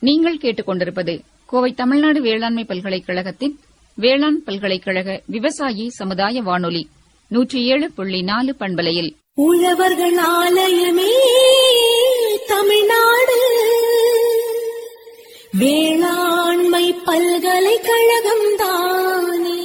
நீங்கள் கேட்டுக்கொண்டிருப்பது கோவை தமிழ்நாடு வேளாண்மை பல்கலைக்கழகத்தின் வேளாண் பல்கலைக்கழக விவசாயி சமுதாய வானொலி நூற்றி ஏழு புள்ளி நாலு பண்பலையில் உழவர்கள் ஆலயமே தமிழ்நாடு வேளாண்மை பல்கலைக்கழகம் தானே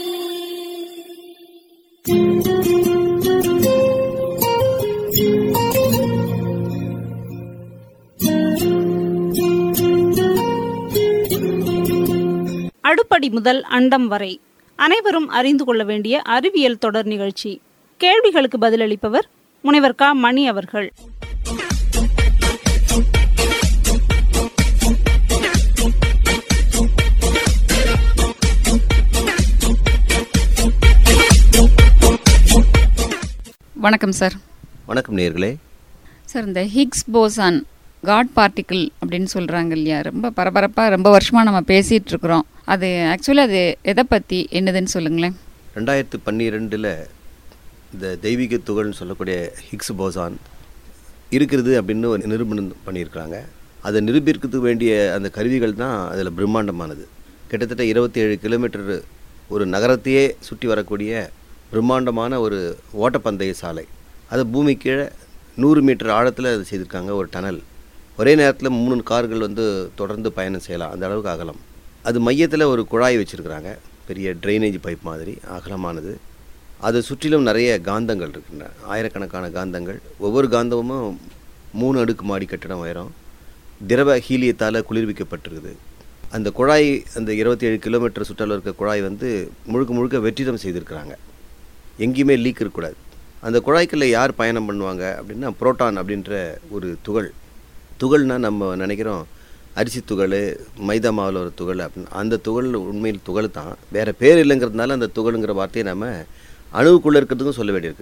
அடுப்படி முதல் அண்டம் வரை அனைவரும் அறிந்து கொள்ள வேண்டிய அறிவியல் தொடர் நிகழ்ச்சி கேள்விகளுக்கு பதிலளிப்பவர் முனைவர் க மணி அவர்கள் வணக்கம் சார் வணக்கம் நேர்களே சார் இந்த ஹிக்ஸ் போசான் காட் பார்ட்டிக்கிள் அப்படின்னு சொல்றாங்க இல்லையா ரொம்ப பரபரப்பா ரொம்ப வருஷமா நம்ம பேசிட்டு இருக்கிறோம் அது ஆக்சுவலி அது எதை பத்தி என்னதுன்னு சொல்லுங்களேன் ரெண்டாயிரத்து பன்னிரெண்டில் இந்த தெய்வீக துகள்னு சொல்லக்கூடிய ஹிக்ஸ் போசான் இருக்கிறது அப்படின்னு ஒரு நிரூபணம் பண்ணியிருக்கிறாங்க அதை நிரூபிக்கிறதுக்கு வேண்டிய அந்த கருவிகள் தான் அதில் பிரம்மாண்டமானது கிட்டத்தட்ட இருபத்தி ஏழு கிலோமீட்டர் ஒரு நகரத்தையே சுற்றி வரக்கூடிய பிரம்மாண்டமான ஒரு ஓட்டப்பந்தய சாலை அது பூமி கீழே நூறு மீட்டர் ஆழத்தில் அது செய்திருக்காங்க ஒரு டனல் ஒரே நேரத்தில் மூணு கார்கள் வந்து தொடர்ந்து பயணம் செய்யலாம் அந்த அளவுக்கு அகலம் அது மையத்தில் ஒரு குழாய் வச்சுருக்குறாங்க பெரிய ட்ரைனேஜ் பைப் மாதிரி அகலமானது அதை சுற்றிலும் நிறைய காந்தங்கள் இருக்கின்றன ஆயிரக்கணக்கான காந்தங்கள் ஒவ்வொரு காந்தமும் மூணு அடுக்கு மாடி கட்டிடம் உயரம் திரவ ஹீலியத்தால் குளிர்விக்கப்பட்டிருக்குது அந்த குழாய் அந்த இருபத்தி ஏழு கிலோமீட்டர் சுற்றளவு இருக்க குழாய் வந்து முழுக்க முழுக்க வெற்றிடம் செய்திருக்கிறாங்க எங்கேயுமே லீக் இருக்கக்கூடாது அந்த குழாய்க்குள்ள யார் பயணம் பண்ணுவாங்க அப்படின்னா புரோட்டான் அப்படின்ற ஒரு துகள் துகள்னா நம்ம நினைக்கிறோம் அரிசி துகள் மைதா மாவில் ஒரு துகள் அப்படின்னு அந்த துகள் உண்மையில் துகள் தான் வேறு பேர் இல்லைங்கிறதுனால அந்த துகள்ங்கிற வார்த்தையை நம்ம அணுவுக்குள்ளே இருக்கிறதுக்கும் சொல்ல வேண்டியிருக்கு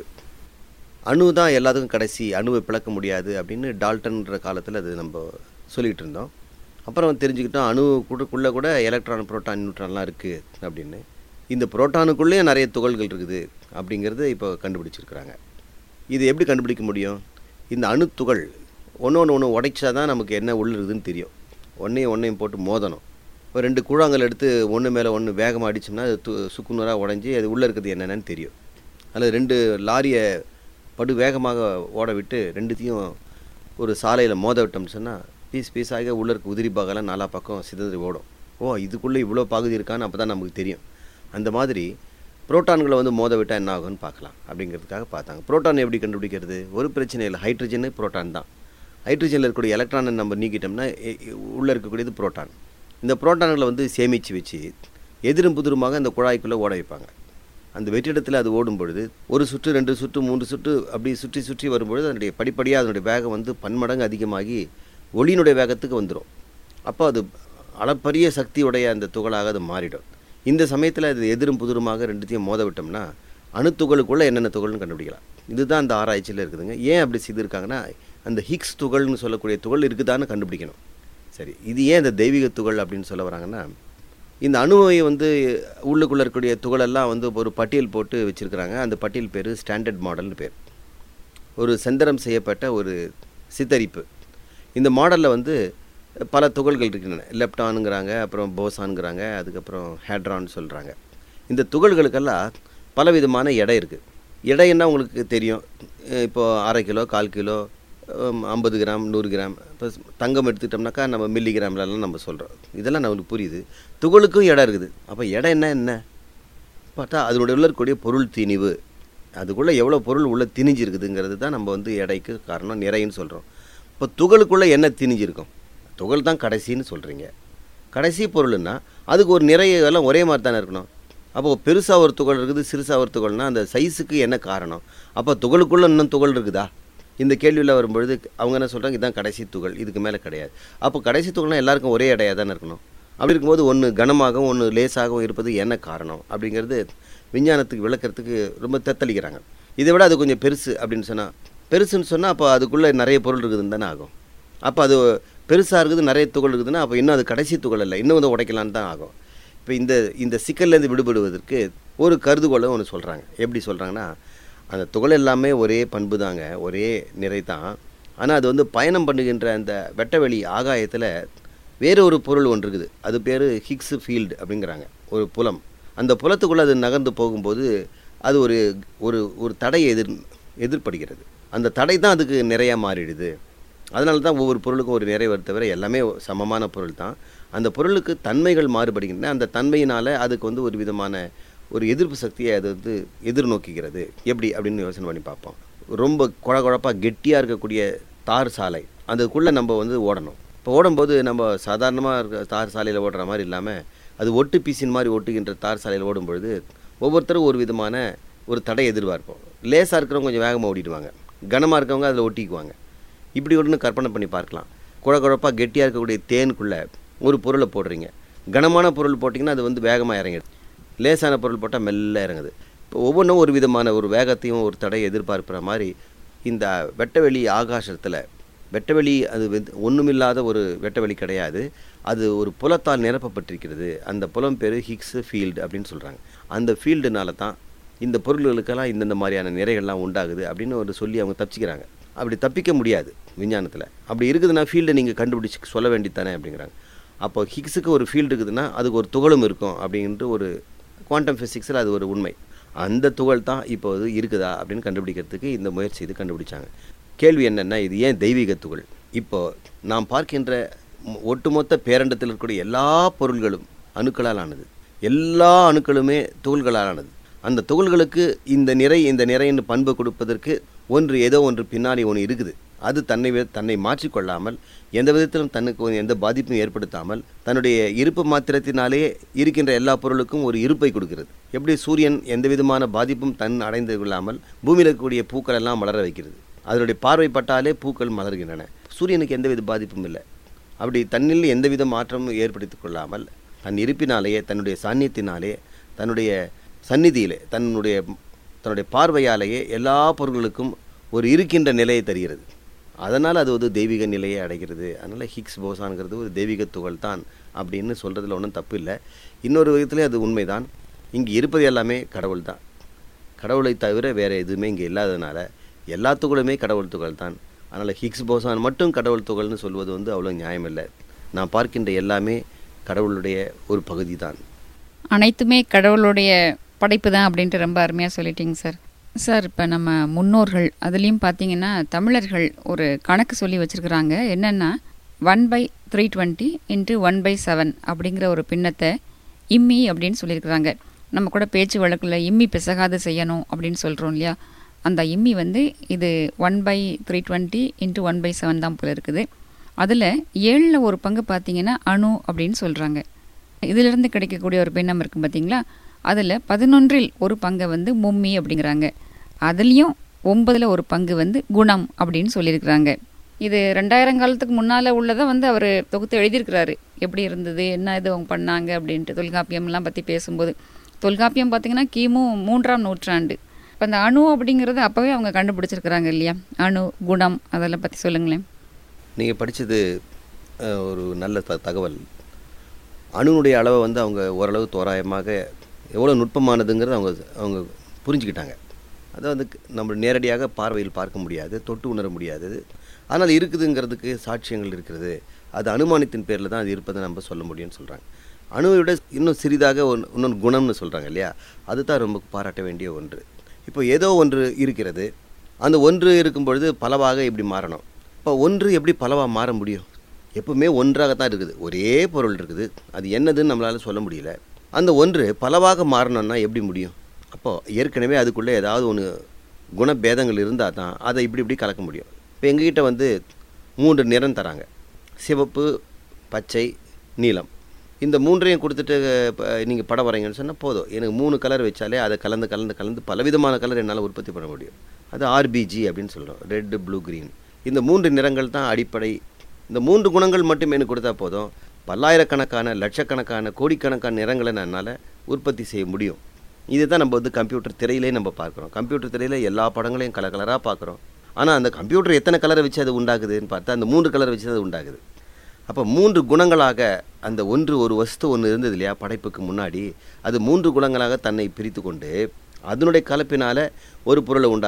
அணு தான் எல்லாத்துக்கும் கடைசி அணுவை பிளக்க முடியாது அப்படின்னு டால்டன்ற காலத்தில் அது நம்ம சொல்லிக்கிட்டு இருந்தோம் அப்புறம் தெரிஞ்சுக்கிட்டோம் அணு கூடக்குள்ளே கூட எலக்ட்ரான் புரோட்டான் நியூட்ரான்லாம் இருக்குது அப்படின்னு இந்த புரோட்டானுக்குள்ளேயும் நிறைய துகள்கள் இருக்குது அப்படிங்கிறத இப்போ கண்டுபிடிச்சிருக்கிறாங்க இது எப்படி கண்டுபிடிக்க முடியும் இந்த அணு துகள் ஒன்று ஒன்று ஒன்று உடைச்சா தான் நமக்கு என்ன உள்ள இருக்குதுன்னு தெரியும் ஒன்றையும் ஒன்றையும் போட்டு மோதணும் ஒரு ரெண்டு கூழாங்கல் எடுத்து ஒன்று மேலே ஒன்று வேகமாக அடிச்சோம்னா அது து சுக்குநூறாக உடஞ்சி அது உள்ளே இருக்கிறது என்னென்னு தெரியும் அதில் ரெண்டு லாரியை படு வேகமாக ஓட விட்டு ரெண்டுத்தையும் ஒரு சாலையில் மோத விட்டோம்னு சொன்னால் பீஸ் பீஸாக உள்ள இருக்க உதிரி பாகெல்லாம் நாலா பக்கம் சிதறி ஓடும் ஓ இதுக்குள்ளே இவ்வளோ பகுதி இருக்கான்னு அப்போ தான் நமக்கு தெரியும் அந்த மாதிரி புரோட்டான்களை வந்து மோத விட்டால் என்ன ஆகும்னு பார்க்கலாம் அப்படிங்கிறதுக்காக பார்த்தாங்க புரோட்டான் எப்படி கண்டுபிடிக்கிறது ஒரு பிரச்சனை இல்லை ஹைட்ரஜனு புரோட்டான் தான் ஹைட்ரஜனில் இருக்கக்கூடிய எலக்ட்ரானை நம்ம நீக்கிட்டோம்னா உள்ளே இருக்கக்கூடியது புரோட்டான் இந்த புரோட்டான்களை வந்து சேமித்து வச்சு எதிரும் புதிருமாக அந்த குழாய்க்குள்ளே ஓட வைப்பாங்க அந்த வெற்றிடத்தில் அது ஓடும் பொழுது ஒரு சுற்று ரெண்டு சுற்று மூன்று சுற்று அப்படி சுற்றி சுற்றி வரும்பொழுது அதனுடைய படிப்படியாக அதனுடைய வேகம் வந்து பன்மடங்கு அதிகமாகி ஒளியினுடைய வேகத்துக்கு வந்துடும் அப்போ அது அளப்பரிய சக்தியுடைய அந்த துகளாக அது மாறிடும் இந்த சமயத்தில் அது எதிரும் புதிருமாக ரெண்டுத்தையும் மோத விட்டோம்னா அணுத்துகளுக்குள்ளே என்னென்ன துகள்னு கண்டுபிடிக்கலாம் இதுதான் அந்த ஆராய்ச்சியில் இருக்குதுங்க ஏன் அப்படி செய்திருக்காங்கன்னா அந்த ஹிக்ஸ் துகள்னு சொல்லக்கூடிய துகள் இருக்குதான்னு கண்டுபிடிக்கணும் சரி இது ஏன் இந்த தெய்வீக துகள் அப்படின்னு சொல்ல வராங்கன்னா இந்த அணுவை வந்து உள்ளுக்குள்ளே இருக்கக்கூடிய துகளெல்லாம் வந்து ஒரு பட்டியல் போட்டு வச்சுருக்கிறாங்க அந்த பட்டியல் பேர் ஸ்டாண்டர்ட் மாடல்னு பேர் ஒரு செந்தரம் செய்யப்பட்ட ஒரு சித்தரிப்பு இந்த மாடலில் வந்து பல துகள்கள் இருக்கின்றன லெப்டானுங்கிறாங்க அப்புறம் போசானுங்கிறாங்க அதுக்கப்புறம் ஹேட்ரான்னு சொல்கிறாங்க இந்த துகள்களுக்கெல்லாம் பலவிதமான எடை இருக்குது எடைன்னா உங்களுக்கு தெரியும் இப்போது அரை கிலோ கால் கிலோ ஐம்பது கிராம் நூறு கிராம் இப்போ தங்கம் எடுத்துக்கிட்டோம்னாக்கா நம்ம மில்லி கிராம்லலாம் நம்ம சொல்கிறோம் இதெல்லாம் நம்மளுக்கு புரியுது துகளுக்கும் இடம் இருக்குது அப்போ இடம் என்ன என்ன பார்த்தா அதனுடைய உள்ள இருக்கக்கூடிய பொருள் திணிவு அதுக்குள்ளே எவ்வளோ பொருள் உள்ளே திணிஞ்சிருக்குதுங்கிறது தான் நம்ம வந்து எடைக்கு காரணம் நிறைன்னு சொல்கிறோம் இப்போ துகளுக்குள்ளே என்ன திணிஞ்சிருக்கும் துகள் தான் கடைசின்னு சொல்கிறீங்க கடைசி பொருள்னா அதுக்கு ஒரு நிறைய எல்லாம் ஒரே மாதிரி தானே இருக்கணும் அப்போ பெருசாக ஒரு துகள் இருக்குது சிறுசாக ஒரு துகள்னா அந்த சைஸுக்கு என்ன காரணம் அப்போ துகளுக்குள்ளே இன்னும் துகள் இருக்குதா இந்த கேள்வியில் வரும்பொழுது அவங்க என்ன சொல்கிறாங்க இதுதான் கடைசி துகள் இதுக்கு மேலே கிடையாது அப்போ கடைசி துகள்னால் எல்லாருக்கும் ஒரே இடையாக தானே இருக்கணும் அப்படி இருக்கும்போது ஒன்று கனமாகவும் ஒன்று லேசாகவும் இருப்பது என்ன காரணம் அப்படிங்கிறது விஞ்ஞானத்துக்கு விளக்கறதுக்கு ரொம்ப தத்தளிக்கிறாங்க இதை விட அது கொஞ்சம் பெருசு அப்படின்னு சொன்னால் பெருசுன்னு சொன்னால் அப்போ அதுக்குள்ளே நிறைய பொருள் இருக்குதுன்னு தானே ஆகும் அப்போ அது பெருசாக இருக்குது நிறைய துகள் இருக்குதுன்னா அப்போ இன்னும் அது கடைசி துகள் இல்லை இன்னும் வந்து உடைக்கலான்னு தான் ஆகும் இப்போ இந்த இந்த சிக்கல்லேருந்து விடுபடுவதற்கு ஒரு கருதுகோளை ஒன்று சொல்கிறாங்க எப்படி சொல்கிறாங்கன்னா அந்த துகள் எல்லாமே ஒரே பண்பு தாங்க ஒரே நிறை தான் ஆனால் அது வந்து பயணம் பண்ணுகின்ற அந்த வெட்டவெளி ஆகாயத்தில் வேறு ஒரு பொருள் ஒன்று இருக்குது அது பேர் ஹிக்ஸ் ஃபீல்டு அப்படிங்கிறாங்க ஒரு புலம் அந்த புலத்துக்குள்ளே அது நகர்ந்து போகும்போது அது ஒரு ஒரு ஒரு தடையை எதிர் எதிர்படுகிறது அந்த தடை தான் அதுக்கு நிறையா மாறிடுது அதனால தான் ஒவ்வொரு பொருளுக்கும் ஒரு நிறை வருது தவிர எல்லாமே சமமான பொருள் தான் அந்த பொருளுக்கு தன்மைகள் மாறுபடுகின்றன அந்த தன்மையினால் அதுக்கு வந்து ஒரு விதமான ஒரு எதிர்ப்பு சக்தியை அது வந்து எதிர்நோக்குகிறது எப்படி அப்படின்னு யோசனை பண்ணி பார்ப்போம் ரொம்ப குழ குழப்பாக கெட்டியாக இருக்கக்கூடிய தார் சாலை அதுக்குள்ளே நம்ம வந்து ஓடணும் இப்போ ஓடும்போது நம்ம சாதாரணமாக இருக்க தார் சாலையில் ஓடுற மாதிரி இல்லாமல் அது ஒட்டு பீசின் மாதிரி ஒட்டுகின்ற தார் சாலையில் ஓடும்பொழுது ஒவ்வொருத்தரும் ஒரு விதமான ஒரு தடை எதிர்பார்ப்போம் லேசாக இருக்கிறவங்க கொஞ்சம் வேகமாக ஓடிடுவாங்க கனமாக இருக்கவங்க அதில் ஒட்டிக்குவாங்க இப்படி ஒன்று கற்பனை பண்ணி பார்க்கலாம் குழ குழப்பாக கெட்டியாக இருக்கக்கூடிய தேனுக்குள்ளே ஒரு பொருளை போடுறீங்க கனமான பொருள் போட்டிங்கன்னா அது வந்து வேகமாக இறங்கிடுது லேசான பொருள் போட்டால் மெல்ல இறங்குது இப்போ ஒவ்வொன்றும் ஒரு விதமான ஒரு வேகத்தையும் ஒரு தடையை எதிர்பார்க்குற மாதிரி இந்த வெட்டவெளி ஆகாசத்தில் வெட்டவெளி அது வந்து ஒன்றுமில்லாத ஒரு வெட்டவெளி கிடையாது அது ஒரு புலத்தால் நிரப்பப்பட்டிருக்கிறது அந்த புலம் பேர் ஹிக்ஸ் ஃபீல்டு அப்படின்னு சொல்கிறாங்க அந்த ஃபீல்டுனால தான் இந்த பொருள்களுக்கெல்லாம் இந்தந்த மாதிரியான நிறைகள்லாம் உண்டாகுது அப்படின்னு ஒரு சொல்லி அவங்க தப்பிச்சுக்கிறாங்க அப்படி தப்பிக்க முடியாது விஞ்ஞானத்தில் அப்படி இருக்குதுன்னா ஃபீல்டை நீங்கள் கண்டுபிடிச்சி சொல்ல வேண்டியதானே அப்படிங்கிறாங்க அப்போ ஹிக்ஸுக்கு ஒரு ஃபீல்டு இருக்குதுன்னா அதுக்கு ஒரு துகளும் இருக்கும் அப்படின்ட்டு ஒரு குவாண்டம் ஃபிசிக்ஸில் அது ஒரு உண்மை அந்த துகள் தான் இப்போ அது இருக்குதா அப்படின்னு கண்டுபிடிக்கிறதுக்கு இந்த முயற்சி இது கண்டுபிடிச்சாங்க கேள்வி என்னென்னா இது ஏன் தெய்வீக துகள் இப்போ நாம் பார்க்கின்ற மொ- ஒட்டுமொத்த பேரண்டத்தில் இருக்கக்கூடிய எல்லா பொருள்களும் அணுக்களால் ஆனது எல்லா அணுக்களுமே துகள்களால் ஆனது அந்த துகள்களுக்கு இந்த நிறை இந்த நிறைன்னு பண்பு கொடுப்பதற்கு ஒன்று ஏதோ ஒன்று பின்னாடி ஒன்று இருக்குது அது தன்னை வே- தன்னை மாற்றிக்கொள்ளாமல் எந்த விதத்திலும் தனக்கு ஒரு எந்த பாதிப்பும் ஏற்படுத்தாமல் தன்னுடைய இருப்பு மாத்திரத்தினாலே இருக்கின்ற எல்லா பொருளுக்கும் ஒரு இருப்பை கொடுக்கிறது எப்படி சூரியன் எந்த விதமான பாதிப்பும் தன் அடைந்து கொள்ளாமல் பூமியில் இருக்கக்கூடிய பூக்கள் எல்லாம் மலர வைக்கிறது அதனுடைய பார்வைப்பட்டாலே பூக்கள் மலர்கின்றன சூரியனுக்கு எந்தவித பாதிப்பும் இல்லை அப்படி தன்னில் எந்தவித மாற்றமும் ஏற்படுத்திக் கொள்ளாமல் தன் இருப்பினாலேயே தன்னுடைய சாநியத்தினாலே தன்னுடைய சந்நிதியிலே தன்னுடைய தன்னுடைய பார்வையாலேயே எல்லா பொருள்களுக்கும் ஒரு இருக்கின்ற நிலையை தருகிறது அதனால் அது ஒரு தெய்வீக நிலையை அடைகிறது அதனால் ஹிக்ஸ் போசான்ங்கிறது ஒரு தெய்வீக துகள் தான் அப்படின்னு சொல்கிறதுல ஒன்றும் தப்பு இல்லை இன்னொரு விதத்திலே அது உண்மைதான் இங்கே இருப்பது எல்லாமே கடவுள் தான் கடவுளை தவிர வேறு எதுவுமே இங்கே இல்லாததுனால எல்லா துகளுமே கடவுள் துகள் தான் அதனால் ஹிக்ஸ் போசான் மட்டும் கடவுள் துகள்னு சொல்வது வந்து அவ்வளோ நியாயமில்லை நான் பார்க்கின்ற எல்லாமே கடவுளுடைய ஒரு பகுதி தான் அனைத்துமே கடவுளுடைய படைப்பு தான் அப்படின்ட்டு ரொம்ப அருமையாக சொல்லிட்டீங்க சார் சார் இப்போ நம்ம முன்னோர்கள் அதுலேயும் பார்த்தீங்கன்னா தமிழர்கள் ஒரு கணக்கு சொல்லி வச்சுருக்குறாங்க என்னென்னா one by three twenty into one by seven அப்படிங்கிற ஒரு பின்னத்தை இம்மி அப்படின்னு சொல்லியிருக்கிறாங்க நம்ம கூட பேச்சு வழக்கில் இம்மி பிசகாது செய்யணும் அப்படின்னு சொல்கிறோம் இல்லையா அந்த இம்மி வந்து இது one by three twenty into one by seven தான் போல இருக்குது அதில் ஏழில் ஒரு பங்கு பார்த்தீங்கன்னா அணு அப்படின்னு சொல்கிறாங்க இதிலிருந்து கிடைக்கக்கூடிய ஒரு பின்னம் இருக்குது பார்த்தீங்களா அதில் பதினொன்றில் ஒரு பங்கை வந்து மும்மி அப்படிங்கிறாங்க அதுலேயும் ஒன்பதில் ஒரு பங்கு வந்து குணம் அப்படின்னு சொல்லியிருக்கிறாங்க இது ரெண்டாயிரம் காலத்துக்கு முன்னால் உள்ளதை வந்து அவர் தொகுத்து எழுதியிருக்கிறாரு எப்படி இருந்தது என்ன இது அவங்க பண்ணாங்க அப்படின்ட்டு தொல்காப்பியம்லாம் பற்றி பேசும்போது தொல்காப்பியம் பார்த்தீங்கன்னா கிமு மூன்றாம் நூற்றாண்டு இப்போ அந்த அணு அப்படிங்கிறது அப்போவே அவங்க கண்டுபிடிச்சிருக்கிறாங்க இல்லையா அணு குணம் அதெல்லாம் பற்றி சொல்லுங்களேன் நீங்கள் படித்தது ஒரு நல்ல த தகவல் அணுனுடைய அளவை வந்து அவங்க ஓரளவு தோராயமாக எவ்வளோ நுட்பமானதுங்கிறத அவங்க அவங்க புரிஞ்சுக்கிட்டாங்க அதை வந்து நம்ம நேரடியாக பார்வையில் பார்க்க முடியாது தொட்டு உணர முடியாது ஆனால் இருக்குதுங்கிறதுக்கு சாட்சியங்கள் இருக்கிறது அது அனுமானத்தின் பேரில் தான் அது இருப்பதை நம்ம சொல்ல முடியும்னு சொல்கிறாங்க அணுவை விட இன்னும் சிறிதாக ஒன்று இன்னொன்று குணம்னு சொல்கிறாங்க இல்லையா அதுதான் ரொம்ப பாராட்ட வேண்டிய ஒன்று இப்போ ஏதோ ஒன்று இருக்கிறது அந்த ஒன்று இருக்கும் பொழுது பலவாக இப்படி மாறணும் இப்போ ஒன்று எப்படி பலவாக மாற முடியும் எப்பவுமே ஒன்றாகத்தான் இருக்குது ஒரே பொருள் இருக்குது அது என்னதுன்னு நம்மளால சொல்ல முடியல அந்த ஒன்று பலவாக மாறணும்னா எப்படி முடியும் அப்போது ஏற்கனவே அதுக்குள்ளே ஏதாவது ஒன்று குணபேதங்கள் இருந்தால் தான் அதை இப்படி இப்படி கலக்க முடியும் இப்போ எங்ககிட்ட வந்து மூன்று நிறம் தராங்க சிவப்பு பச்சை நீலம் இந்த மூன்றையும் கொடுத்துட்டு நீங்கள் படம் வரைங்கன்னு சொன்னால் போதும் எனக்கு மூணு கலர் வச்சாலே அதை கலந்து கலந்து கலந்து பலவிதமான கலர் என்னால் உற்பத்தி பண்ண முடியும் அது ஆர்பிஜி அப்படின்னு சொல்கிறோம் ரெட்டு ப்ளூ க்ரீன் இந்த மூன்று நிறங்கள் தான் அடிப்படை இந்த மூன்று குணங்கள் மட்டும் எனக்கு கொடுத்தா போதும் பல்லாயிரக்கணக்கான லட்சக்கணக்கான கோடிக்கணக்கான நிறங்களை என்னால் உற்பத்தி செய்ய முடியும் இதுதான் நம்ம வந்து கம்ப்யூட்டர் திரையிலே நம்ம பார்க்குறோம் கம்ப்யூட்டர் திரையில் எல்லா படங்களையும் கலர் கலராக பார்க்குறோம் ஆனால் அந்த கம்ப்யூட்டர் எத்தனை கலரை வச்சு அது உண்டாகுதுன்னு பார்த்தா அந்த மூன்று கலர் வச்சு அது உண்டாகுது அப்போ மூன்று குணங்களாக அந்த ஒன்று ஒரு வஸ்து ஒன்று இருந்தது இல்லையா படைப்புக்கு முன்னாடி அது மூன்று குணங்களாக தன்னை பிரித்து கொண்டு அதனுடைய கலப்பினால் ஒரு பொருளை உண்டாகுது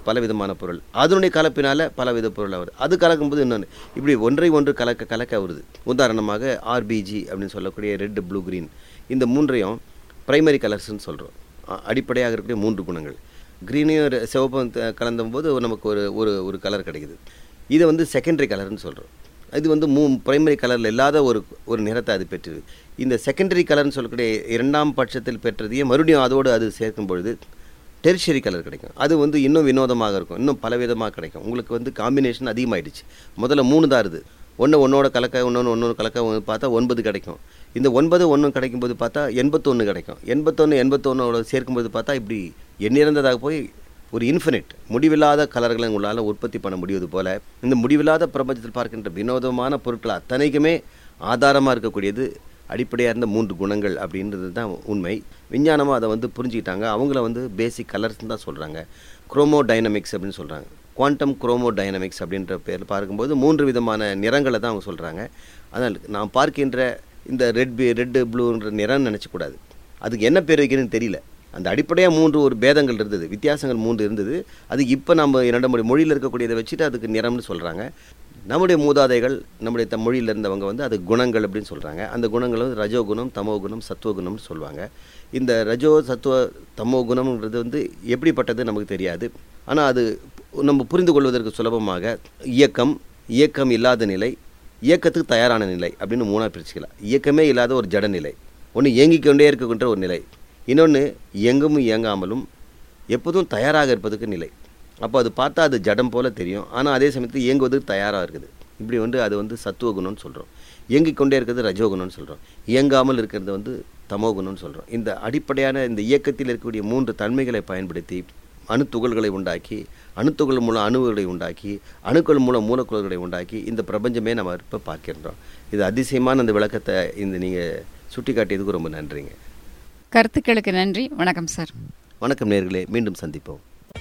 பல விதமான பொருள் அதனுடைய கலப்பினால் பல வித பொருள் வருது அது கலக்கும்போது இன்னொன்று இப்படி ஒன்றை ஒன்று கலக்க கலக்க வருது உதாரணமாக ஆர்பிஜி அப்படின்னு சொல்லக்கூடிய ரெட் ப்ளூ green இந்த மூன்றையும் பிரைமரி கலர்ஸ்னு சொல்கிறோம் அடிப்படையாக இருக்கக்கூடிய மூன்று குணங்கள் க்ரீனையும் சிவப்பும் த- கலந்தம்போது நமக்கு ஒரு ஒரு ஒரு கலர் கிடைக்குது இதை வந்து செகண்டரி கலர்னு சொல்கிறோம் இது வந்து மூ பிரைமரி கலரில் இல்லாத ஒரு ஒரு நிறத்தை அது பெற்றது இந்த செகண்டரி கலர்னு சொல்லக்கூடிய இரண்டாம் பட்சத்தில் பெற்றதையே மறுபடியும் அதோடு அது சேர்க்கும் பொழுது டெரிஷரி கலர் கிடைக்கும் அது வந்து இன்னும் வினோதமாக இருக்கும் இன்னும் பலவிதமாக கிடைக்கும் உங்களுக்கு வந்து காம்பினேஷன் அதிகமாயிடுச்சு முதல்ல மூணு தான் இருது ஒன்று ஒன்றோட கலக்க இன்னொன்று ஒன்றொன்று கலக்க ஒண்ணு பார்த்தா ஒன்பது கிடைக்கும் இந்த ஒன்பது ஒன்று கிடைக்கும்போது பார்த்தா எண்பத்தொன்று கிடைக்கும் எண்பத்தொன்று எண்பத்தொன்னோட சேர்க்கும்போது பார்த்தா இப்படி எண்ணிறந்ததாக போய் ஒரு இன்ஃபினிட் முடிவில்லாத கலர்களை உங்களால் உற்பத்தி பண்ண முடிவது போல இந்த முடிவில்லாத பிரபஞ்சத்தில் பார்க்கின்ற வினோதமான பொருட்கள் அத்தனைக்குமே ஆதாரமாக இருக்கக்கூடியது அடிப்படையாக இருந்த மூன்று குணங்கள் அப்படின்றது தான் உண்மை விஞ்ஞானமாக அதை வந்து புரிஞ்சுக்கிட்டாங்க அவங்கள வந்து பேசிக் கலர்ஸ்னு தான் சொல்கிறாங்க குரோமோ டைனமிக்ஸ் அப்படின்னு சொல்கிறாங்க குவாண்டம் குரோமோ டைனமிக்ஸ் அப்படின்ற பேரில் பார்க்கும்போது மூன்று விதமான நிறங்களை தான் அவங்க சொல்கிறாங்க அதனால் நாம் பார்க்கின்ற இந்த ரெட் பி ரெட்டு ப்ளூன்ற நிறம்னு நினச்சக்கூடாது அதுக்கு என்ன பேர் வைக்கிறதுன்னு தெரியல அந்த அடிப்படையாக மூன்று ஒரு பேதங்கள் இருந்தது வித்தியாசங்கள் மூன்று இருந்தது அது இப்போ நம்ம இரண்டு மொழி மொழியில் இருக்கக்கூடியதை வச்சுட்டு அதுக்கு நிறம்னு சொல்கிறாங்க நம்முடைய மூதாதைகள் நம்முடைய த மொழியில் இருந்தவங்க வந்து அது குணங்கள் அப்படின்னு சொல்கிறாங்க அந்த குணங்கள் வந்து ரஜோகுணம் தமோகுணம் சத்துவகுணம்னு சொல்லுவாங்க இந்த ரஜோ சத்துவ தமோ குணம்ன்றது வந்து எப்படிப்பட்டது நமக்கு தெரியாது ஆனால் அது நம்ம புரிந்து கொள்வதற்கு சுலபமாக இயக்கம் இயக்கம் இல்லாத நிலை இயக்கத்துக்கு தயாரான நிலை அப்படின்னு மூணாக பிரிச்சுக்கலாம் இயக்கமே இல்லாத ஒரு ஜட நிலை ஒன்று இயங்கிக் கொண்டே இருக்கின்ற ஒரு நிலை இன்னொன்று இயங்கவும் இயங்காமலும் எப்போதும் தயாராக இருப்பதுக்கு நிலை அப்போ அது பார்த்தா அது ஜடம் போல தெரியும் ஆனால் அதே சமயத்தில் இயங்குவதற்கு தயாராக இருக்குது இப்படி வந்து அது வந்து சத்துவ குணம்னு சொல்கிறோம் இயங்கிக் கொண்டே இருக்கிறது ரஜோகுணம்னு சொல்கிறோம் இயங்காமல் இருக்கிறது வந்து தமோகுணம்னு சொல்கிறோம் இந்த அடிப்படையான இந்த இயக்கத்தில் இருக்கக்கூடிய மூன்று தன்மைகளை பயன்படுத்தி அணுத்துகள்களை உண்டாக்கி அணுத்துகள் மூலம் அணுவுகளை உண்டாக்கி அணுக்கள் மூலம் மூலக்கூறுகளை உண்டாக்கி இந்த பிரபஞ்சமே நம்ம இப்போ பார்க்கின்றோம் இது அதிசயமான அந்த விளக்கத்தை இந்த நீங்கள் சுட்டி காட்டியதுக்கு ரொம்ப நன்றிங்க கருத்துக்களுக்கு நன்றி வணக்கம் சார் வணக்கம் நேர்களே மீண்டும் சந்திப்போம்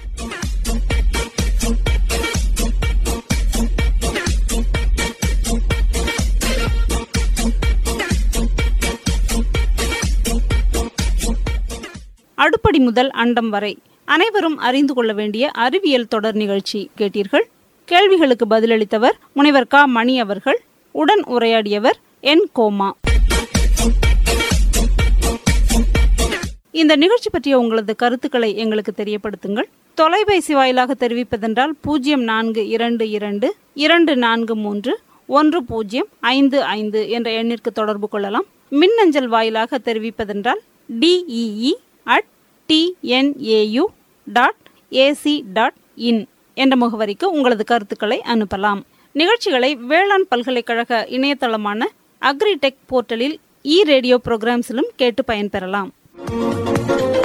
அடுப்படி முதல் அண்டம் வரை அனைவரும் அறிந்து கொள்ள வேண்டிய அறிவியல் தொடர் நிகழ்ச்சி கேட்டீர்கள் கேள்விகளுக்கு பதிலளித்தவர் முனைவர் க மணி அவர்கள் உடன் உரையாடியவர் என் கோமா இந்த நிகழ்ச்சி பற்றிய உங்களது கருத்துக்களை எங்களுக்கு தெரியப்படுத்துங்கள் தொலைபேசி வாயிலாக தெரிவிப்பதென்றால் பூஜ்ஜியம் நான்கு இரண்டு இரண்டு இரண்டு நான்கு மூன்று ஒன்று பூஜ்ஜியம் ஐந்து ஐந்து என்ற எண்ணிற்கு தொடர்பு கொள்ளலாம் மின்னஞ்சல் வாயிலாக தெரிவிப்பதென்றால் D E E at T N A U dot A C dot in என்ற முகவரிக்கு உங்களது கருத்துக்களை அனுப்பலாம் நிகழ்ச்சிகளை வேளாண் பல்கலைக்கழக இணையதளமான அக்ரிடெக் போர்ட்டலில் இ ரேடியோ ப்ரோக்ராம்ஸிலும் கேட்டு பயன்பெறலாம்